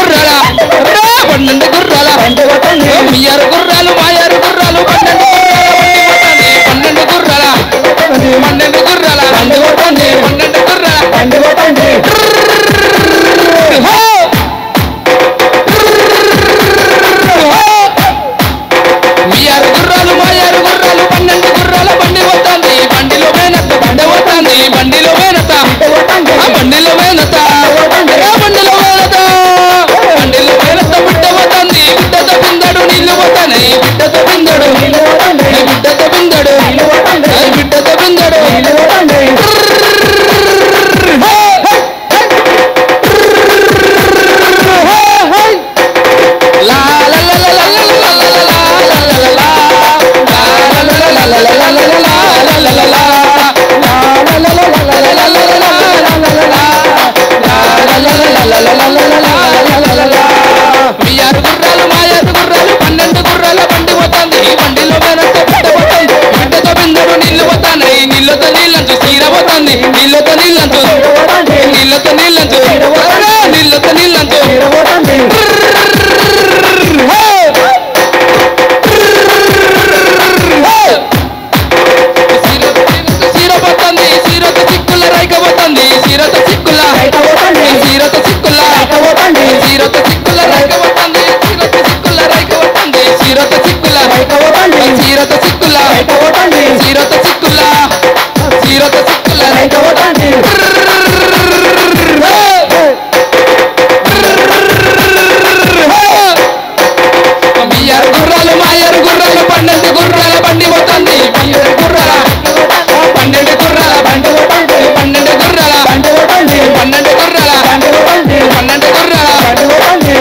గుర్రాల రా పన్నెండు గుర్రాల బండి కొట్టండి మియ్యారు గుర్రాలు మాయారు గుర్రాలు పన్నెండు పన్నెండు గుర్రాల పన్నెండు గుర్రాల బండి కొట్టండి పన్నెండు గుర్రాల బండి కొట్టండి హో! హో! మియ్యారు గుర్రాలు మాయారు గుర్రాలు పన్నెండు గుర్రాల బండి పోతుంది బండిలో మేనత్త బండి పోతుంది బండిలో మేనత్త కొట్టండి ఆ బండిలో మేనత్త ఆ బండిలో మేనత్త బండిలో మేనత్త బిడ్డ పోతుంది బిడ్డతో బిందడు నీళ్లు పోతాయి బిడ్డతో బిందడు నీళ్ళు కొట్టండి ఏ బిడ్డతో బిందడు నీళ్ళు కొట్టండి ఏ బిడ్డతో బిందడు నీళ్ళు కొట్టండి లా లా లా లా లా లా లా లా లా లా లా లా లా. లా లా లా లా లా లా లా లా లా లా లా లా. లా లా లా లా లా లా లా లా లా లా లా లా లా లా. లా లా లా లా లా లా లా లా లా లా లా లా. మియ్యారు గుర్రాలు మాయారు గుర్రాలు పన్నెండు గుర్రాల బండి పోతుంది ఈ బండిలో వెనక బిడ్డ పోతుంది బిడ్డతో బిందెడు నీళ్లు పోతాయి నీళ్ళతో నీళ్ళంచు చీర పోతుంది నీళ్ళతో నీళ్ళంచు కొట్టండి నీళ్ళతో నీళ్ళంచు నీళ్ళతో నీళ్ళంచు నీళ్ళు కొట్టండి సీరపోతుంది సీరత సిక్కుల రైకపోతుంది సీరత సిక్కుల బయట కొట్టండి సీరత సిక్కుల బయట కొట్టండి సీరత సిక్కుల రైకపోతుంది సీరత సిక్కుల రైకపోతుంది సీరత సిక్కుల బయట కొట్టండి సీరత సిక్కుల బయట కొట్టండి సీరత సిక్కుల సీరత సిక్కుల బయట కొట్టండి మియ్యారు గుర్రాలు మాయారు గుర్రాలు పన్నెండు గుర్రాల బండి పోతుంది పన్నెండు గుర్రాల పన్నెండు గుర్రాల బండి కొట్టండి పన్నెండు గుర్రాల బండి కొట్టండి పన్నెండు గుర్రాల బండి కొట్టండి పన్నెండు గుర్రాల బండి కొట్టండి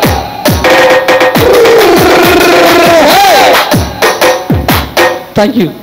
థ్యాంక్ యూ